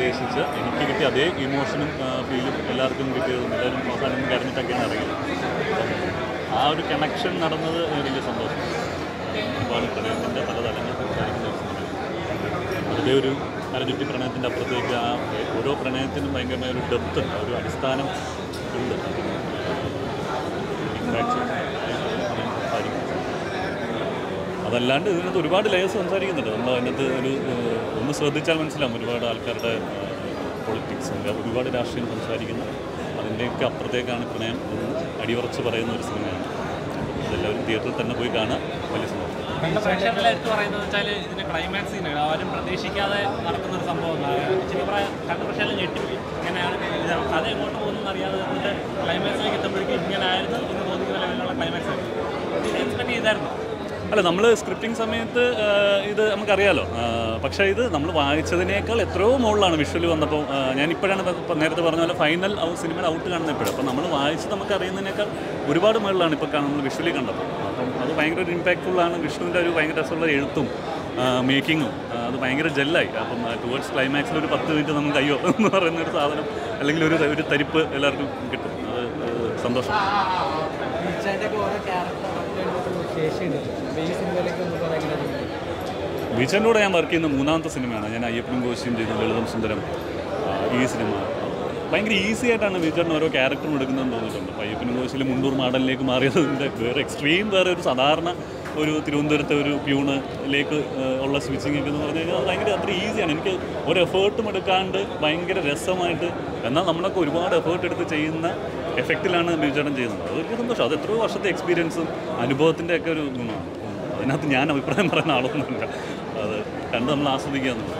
ഉദ്ദേശിച്ച് എനിക്ക് കിട്ടിയ അതേ ഇമോഷനും ഫീലും എല്ലാവർക്കും കിട്ടിയതും എല്ലാവരും അവസാനം കരഞ്ഞിട്ടൊക്കെയാണ് ഇറങ്ങിയത് അപ്പം ആ ഒരു കണക്ഷൻ നടന്നത് എനിക്ക് വലിയ സന്തോഷം ഒരുപാട് പ്രണയത്തിൻ്റെ പല തലങ്ങൾ സംസാരിക്കുന്ന ഒരു സിനിമയാണ് വെറുതെ ഒരു അരചുറ്റി പ്രണയത്തിൻ്റെ അപ്പുറത്തേക്ക് ആ ഓരോ പ്രണയത്തിനും ഭയങ്കരമായ ഒരു ഡെപ്ത് ഉണ്ട് ഒരു അടിസ്ഥാനം ഉണ്ട് ഇമ്പാക്റ്റ് സംസാരിക്കും അതല്ലാണ്ട് ഇതിനകത്ത് ഒരുപാട് ലേയേഴ്സ് സംസാരിക്കുന്നുണ്ട് നമ്മൾ അതിനകത്ത് ഒരു ഏഹ്, ഒന്ന് ശ്രദ്ധിച്ചാൽ മനസ്സിലാവും ഒരുപാട് ആൾക്കാരുടെ പൊളിറ്റിക്സ് ഒരുപാട് രാഷ്ട്രീയം സംസാരിക്കുന്നു അതിൻ്റെയൊക്കെ അപ്പുറത്തേക്കാണ് പ്രണയം എന്ന് അടിയുറച്ച് പറയുന്ന ഒരു സിനിമയാണ് അതെല്ലാവരും തിയേറ്ററിൽ തന്നെ പോയി കാണുക വലിയ സന്തോഷം കണ്ട പ്രേക്ഷകരുടെ എടുത്ത് പറയുന്നത് വെച്ചാൽ ഇതിന്റെ ക്ലൈമാക്സ് സീനാണ് ആരും പ്രതീക്ഷിക്കാതെ നടക്കുന്ന ഒരു സംഭവം ശരി പറയാം കണ്ട പ്രേക്ഷകരെ ഞെട്ടിപ്പോയി ഇങ്ങനെയാണ് ഇത് കഥ എങ്ങോട്ട് പോകുന്നതെന്ന് അറിയാതെ എന്നിട്ട് ക്ലൈമാക്സിലേക്ക് എത്തുമ്പോഴേക്കും ഇങ്ങനെ ആയിരുന്നു എന്ന് തോന്നിക്കുന്ന ലെവലിലുള്ള ക്ലൈമാക്സ് ആയിരുന്നു ഇത് എക്സ്പെക്ട് ചെയ്തായിരുന്നു അല്ല നമ്മൾ സ്ക്രിപ്റ്റിംഗ് സമയത്ത് ആ, ഇത് നമുക്കറിയാലോ ആ, പക്ഷേ ഇത് നമ്മൾ വായിച്ചതിനേക്കാൾ എത്രയോ മുകളിലാണ് വിഷ്വൽ വന്നപ്പോൾ ആ, ഞാൻ ഇപ്പോഴാണ് ഇപ്പൊ നേരത്തെ പറഞ്ഞ പോലെ ഫൈനൽ സിനിമയുടെ ഔട്ട് കാണുന്ന ഇപ്പോഴും അപ്പോൾ നമ്മൾ വായിച്ച് നമുക്ക് അറിയുന്നതിനേക്കാൾ ഒരുപാട് മുകളിലാണ് ഇപ്പോൾ നമ്മൾ വിഷ്വലി കണ്ടപ്പോൾ അപ്പം അത് ഭയങ്കര ഒരു ഇമ്പാക്റ്റ്ഫുള്ളാണ് വിഷ്ണുവിൻ്റെ ഒരു ഭയങ്കര രസമുള്ള എഴുത്തും മേക്കിങ്ങും അത് ഭയങ്കര ജെല്ലായി അപ്പം ടുവേർഡ്സ് ക്ലൈമാക്സിൽ ഒരു പത്ത് മിനിറ്റ് നമുക്ക് അയ്യോ എന്ന് പറയുന്ന ഒരു സാധനം അല്ലെങ്കിൽ ഒരു ഒരു തരിപ്പ് എല്ലാവർക്കും കിട്ടും അത് അത് സന്തോഷം ടീച്ചറിന്റെ ഒക്കെ ഓരോ ക്യാരക്ടർ ശേഷിയുണ്ട് അപ്പൊ ഈ സിനിമയിലേക്ക് ഒന്ന് പറയാൻ എങ്ങനെ തോന്നുന്നു? വിജയൻ്റെ കൂടെ ഞാൻ വർക്ക് ചെയ്യുന്ന മൂന്നാമത്തെ സിനിമയാണ് ഞാൻ അയ്യപ്പനും കോശിയും ചെയ്ത ലളിതം സുന്ദരം ആ, ഈ സിനിമ ഭയങ്കര ഈസി ആയിട്ടാണ് വിജയന് ഓരോ ക്യാരക്ടറും എടുക്കുന്നതെന്ന് തോന്നിയിട്ടുണ്ട് അപ്പോൾ അയ്യപ്പനും കോശിയിൽ മുണ്ടൂർ മാടലിലേക്ക് മാറിയതിൻ്റെ വേറെ എക്സ്ട്രീം വേറെ ഒരു സാധാരണ ഒരു തിരുവനന്തപുരത്തെ ഒരു പ്യൂണിലേക്ക് ഉള്ള സ്വിച്ചിങ് ഒക്കെ എന്ന് പറഞ്ഞു കഴിഞ്ഞാൽ അത് ഭയങ്കര അത്ര ഈസിയാണ് എനിക്ക് ഒരു എഫേർട്ടും എടുക്കാണ്ട് ഭയങ്കര രസമായിട്ട് എന്നാൽ നമ്മളൊക്കെ ഒരുപാട് എഫേർട്ട് എടുത്ത് ചെയ്യുന്ന എഫക്റ്റിലാണ് ബിജുചേട്ടൻ ചെയ്യുന്നത് അത് വലിയ സന്തോഷം അത് എത്രയോ വർഷത്തെ എക്സ്പീരിയൻസും അനുഭവത്തിൻ്റെ ഒക്കെ ഒരു ഗുണമാണ് അതിനകത്ത് ഞാൻ അഭിപ്രായം പറയുന്ന ആളൊന്നുമില്ല അത് കണ്ട് നമ്മൾ ആസ്വദിക്കുക എന്നുള്ളത്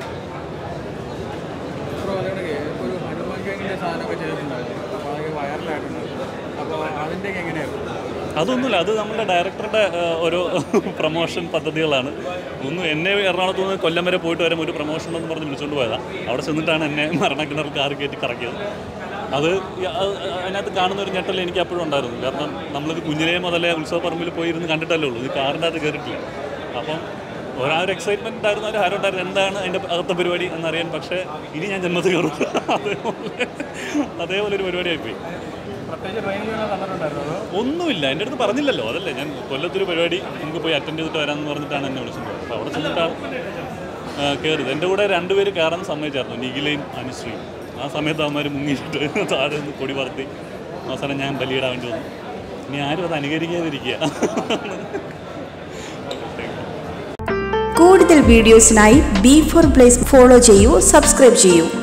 ബ്രോ അതിനിടയ്ക്ക് ഒരു ഹനുമാൻ ഗാങ്ങിന്റെ സാധനമൊക്കെ ചെയ്തിട്ടുണ്ടായിരുന്നു അപ്പോൾ അതൊക്കെ വൈറലായിട്ടുണ്ടായിരുന്നു അപ്പോൾ അതിൻ്റെയൊക്കെ എങ്ങനെയായിരുന്നു അതൊന്നുമില്ല അത് നമ്മുടെ ഡയറക്ടറുടെ ഏഹ്, ഓരോ പ്രൊമോഷൻ പദ്ധതികളാണ് ഒന്നും എന്നെ എറണാകുളത്ത് നിന്ന് കൊല്ലം വരെ പോയിട്ട് വരും ഒരു പ്രൊമോഷൻ എന്ന് പറഞ്ഞ് വിളിച്ചുകൊണ്ട് പോയതാണ് അവിടെ ചെന്നിട്ടാണ് എന്നെ മരണക്കിണർ കാറ് കയറ്റി കറക്കിയത് അത് ഈ- അത് അതിനകത്ത് കാണുന്ന ഒരു ഞെട്ടൽ എനിക്ക് അപ്പോഴും ഉണ്ടായിരുന്നു കാരണം നമ്മളിത് കുഞ്ഞിലേ മുതലേ ഉത്സവ പറമ്പിൽ പോയിരുന്ന് കണ്ടിട്ടല്ലേ ഉള്ളൂ ഇത് കാറിൻ്റെ അകത്ത് കയറിയിട്ടില്ല അപ്പം ഒരാ ഒരു എക്സൈറ്റ്മെൻറ്റ് ഉണ്ടായിരുന്നു ഒരു ഹരം ഉണ്ടായിരുന്നു എന്താണ് അതിൻ്റെ അകത്തെ പരിപാടി എന്നറിയാൻ പക്ഷേ ഇനി ഞാൻ ജന്മത്തിൽ കയറും അതേപോലെ അതേപോലെ ഒരു പരിപാടിയായിപ്പോയി പ്രത്യേകിച്ച് ട്രെയിനിങ് തന്നിട്ടുണ്ടായിരുന്നു അതോ ഒന്നുമില്ല എൻ്റെ അടുത്ത് പറഞ്ഞില്ലല്ലോ അതല്ലേ ഞാൻ കൊല്ലത്തൊരു പരിപാടി നമുക്ക് പോയി അറ്റൻഡ് ചെയ്തിട്ട് വരാമെന്ന് പറഞ്ഞിട്ടാണ് എന്നെ വിളിച്ചത് അപ്പോൾ അവിടെ ചെന്നിട്ടാണ് കയറിയത് എൻ്റെ കൂടെ രണ്ടുപേര് കയറാൻ സമ്മതിച്ചായിരുന്നു നിഖിലയും അനുശ്രീയും ആ സമയത്ത് അവന്മാർ മുങ്ങിയിട്ട് താഴെ നിന്ന് കൊടി പറത്തി അവസാനം ഞാൻ ബലിയിടാൻ വേണ്ടി വന്നു ഇനി ആരും അത് അനുകരിക്കാതിരിക്കുക കൂടുതൽ വീഡിയോസിനായി ബി ഫോർ പ്ലേസ് ഫോളോ ചെയ്യൂ സബ്സ്ക്രൈബ് ചെയ്യൂ